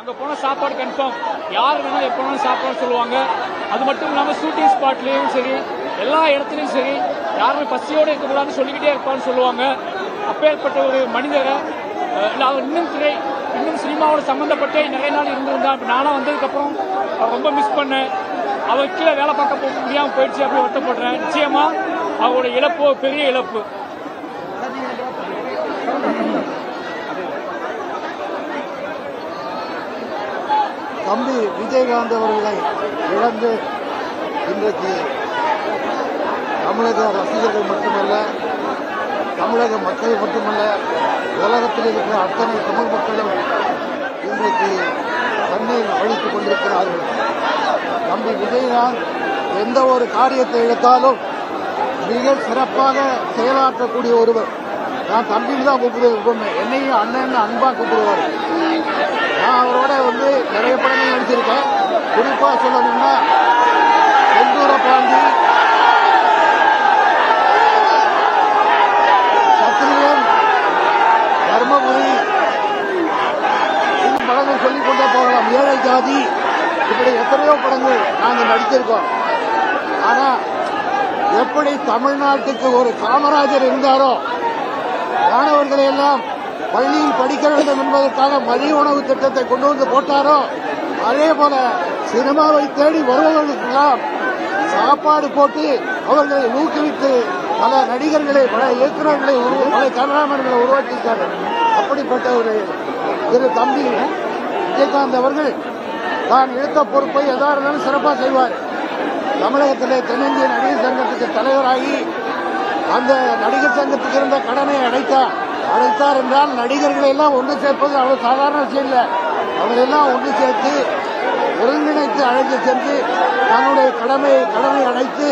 அங்கே போனால் சாப்பாடு கன்ஃபார்ம் யார் வேணாலும் எப்போ வேணாலும் சாப்பாடு சொல்லுவாங்க அது மட்டும் இல்லாமல் ஷூட்டிங் ஸ்பாட்லேயும் சரி எல்லா இடத்துலையும் சரி யாருமே பசியோடு இருக்கக்கூடாதுன்னு சொல்லிக்கிட்டே இருப்பான்னு சொல்லுவாங்க அப்பேற்பட்ட ஒரு மனிதரை அஹ், இல்லை அவர் இன்னும் திரை இன்னும் சினிமாவோட சம்மந்தப்பட்டே நிறைய நாள் இருந்திருந்தா இப்போ நானும் வந்ததுக்கப்புறம் அவர் ரொம்ப மிஸ் பண்ணேன் அவர் கீழே வேலை பார்க்க போக முடியாமல் போயிடுச்சு அப்படி வருத்தப்படுறேன் நிச்சயமா அவரோட இழப்பு ஒரு பெரிய இழப்பு தம்பி விஜயகாந்த் அவர்களை இழந்து இன்றைக்கு தமிழக ரசிகர்கள் மட்டுமல்ல தமிழக மக்கள் மட்டுமல்ல உலகத்தில் இருக்கிற அத்தனை தமிழ் மக்களும் இன்றைக்கு கண்ணீர் வழித்துக் கொண்டிருக்கிறார்கள் தம்பி விஜயகாந்த் எந்த ஒரு காரியத்தை எடுத்தாலும் மிக சிறப்பாக செயலாற்றக்கூடிய ஒருவர் நான் தம்பின்னு தான் கூப்பிடுவேன் என்னையும் அண்ணன் அன்பா கூப்பிடுவார் நான் அவரோட வந்து நிறைய படங்கள் நடிச்சிருக்கேன் குறிப்பா சொல்லணும்னா செந்தூர பாண்டி சத்திரியன் தர்மபுரி இன்னும் படங்கள் சொல்லிக் கொண்டே போகலாம் ஏழை ஜாதி இப்படி எத்தனையோ படங்கள் நாங்கள் நடிச்சிருக்கோம் ஆனா எப்படி தமிழ்நாட்டுக்கு ஒரு காமராஜர் இருந்தாரோ மாணவர்களை எல்லாம் பள்ளியில் படிக்க வேண்டும் என்பதற்காக மதிய உணவு திட்டத்தை கொண்டு வந்து போட்டாரோ அதே போல சினிமாவை தேடி வருபவர்களுக்கெல்லாம் சாப்பாடு போட்டு அவர்களை ஊக்குவித்து பல நடிகர்களை பல இயக்குநர்களை உருவ- பல கமராமன்களை உருவாக்கியிருக்காரு அப்படிப்பட்ட ஒரு திரு தம்பி விஜயகாந்த் அவர்கள் தான் எடுத்த பொறுப்பை எதா இருந்தாலும் சிறப்பாக செய்வார் தமிழகத்திலே தென்னிந்திய நடிகர் சங்கத்துக்கு தலைவராகி அந்த நடிகர் சங்கத்துக்கு இருந்த கடனை அடைத்தார் அடைத்தார் என்றால் நடிகர்களை எல்லாம் ஒன்று சேர்ப்பது அவ்வளவு சாதாரண விஷயம் இல்லை அவர்களெல்லாம் ஒன்று சேர்த்து ஒருங்கிணைத்து அழைத்து சென்று தன்னுடைய கடமை கடனை அடைத்து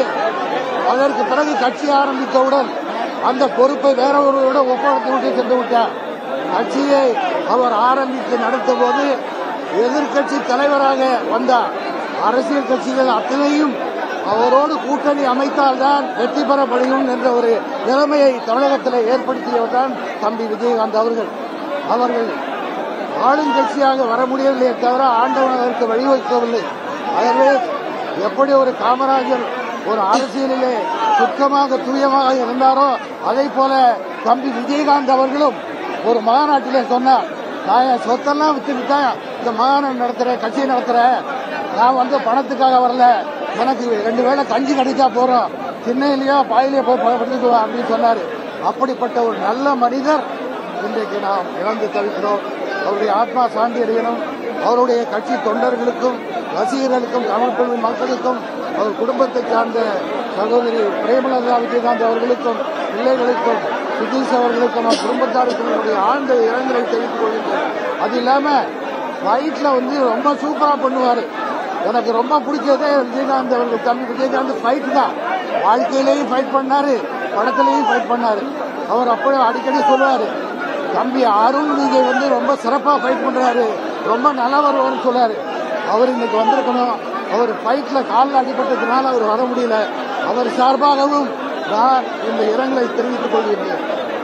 அதற்கு பிறகு கட்சி ஆரம்பித்தவுடன் அந்த பொறுப்பை வேற ஒருவரிடம் ஒப்படைத்து விட்டு சென்று விட்டார் கட்சியை அவர் ஆரம்பித்து நடத்த போது எதிர்கட்சி தலைவராக வந்தார் அரசியல் கட்சிகள் அத்தனையும் அவரோடு கூட்டணி அமைத்தால்தான் வெற்றி பெற முடியும் என்ற ஒரு நிலைமையை தமிழகத்தில் ஏற்படுத்தியவர் தான் தம்பி விஜயகாந்த் அவர்கள் அவர்கள் ஆளுங்கட்சியாக வர முடியவில்லையே தவிர ஆண்டவன் அதற்கு வழிவகுக்கவில்லை ஆகவே எப்படி ஒரு காமராஜர் ஒரு அரசியலிலே சுத்தமாக தூயமாக இருந்தாரோ அதை போல தம்பி விஜயகாந்த் அவர்களும் ஒரு மாநாட்டிலே சொன்னார் நான் என் சொத்தெல்லாம் வித்துக்கிட்டேன் இந்த மாநாடு நடத்துறேன் கட்சி நடத்துறேன் நான் வந்து பணத்துக்காக வரல எனக்கு ரெண்டு வேளை கஞ்சி கிடைச்சா போறோம் திண்ணையிலயோ பாயிலையோ போய் படுத்துக்குவேன் அப்படின்னு சொன்னாரு அப்படிப்பட்ட ஒரு நல்ல மனிதர் இன்றைக்கு நாம் இழந்து தவிக்கிறோம் அவருடைய ஆத்மா சாந்தி அடையணும் அவருடைய கட்சி தொண்டர்களுக்கும் ரசிகர்களுக்கும் தமிழ் பெண் மக்களுக்கும் அவர் குடும்பத்தை சார்ந்த சகோதரி பிரேமலதா விஜயகாந்த் அவர்களுக்கும் பிள்ளைகளுக்கும் சுதீஷ் அவர்களுக்கும் அவர் குடும்பத்தாருக்கும் என்னுடைய ஆழ்ந்த இரங்கலை தெரிவித்துக் கொள்கின்றேன் அது இல்லாம ஃபைட்ல வந்து ரொம்ப சூப்பரா பண்ணுவாரு எனக்கு ரொம்ப பிடிச்சதே விஜயகாந்த் அவர்கள் தம்பி விஜயகாந்த் ஃபைட் தான் வாழ்க்கையிலேயும் ஃபைட் பண்ணாரு படத்திலையும் ஃபைட் பண்ணாரு அவர் அப்படியே அடிக்கடி சொல்லுவாரு தம்பி அருண் விஜய் வந்து ரொம்ப சிறப்பா ஃபைட் பண்றாரு ரொம்ப நல்லா வருவார்னு சொல்லாரு அவர் இன்னைக்கு வந்திருக்கணும் அவர் ஃபைட்ல காலில் அடிபட்டதுனால அவர் வர முடியல அவர் சார்பாகவும் நான் இந்த இரங்கலை தெரிவித்துக் கொள்கிறேன்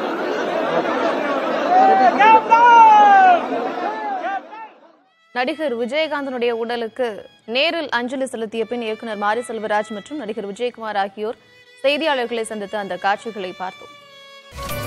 நடிகர் விஜயகாந்தனுடைய உடலுக்கு நேரில் அஞ்சலி செலுத்திய பின் இயக்குனர் மாரி செல்வராஜ் மற்றும் நடிகர் விஜயகுமார் ஆகியோர் செய்தியாளர்களை சந்தித்த அந்த காட்சிகளை பார்த்தோம்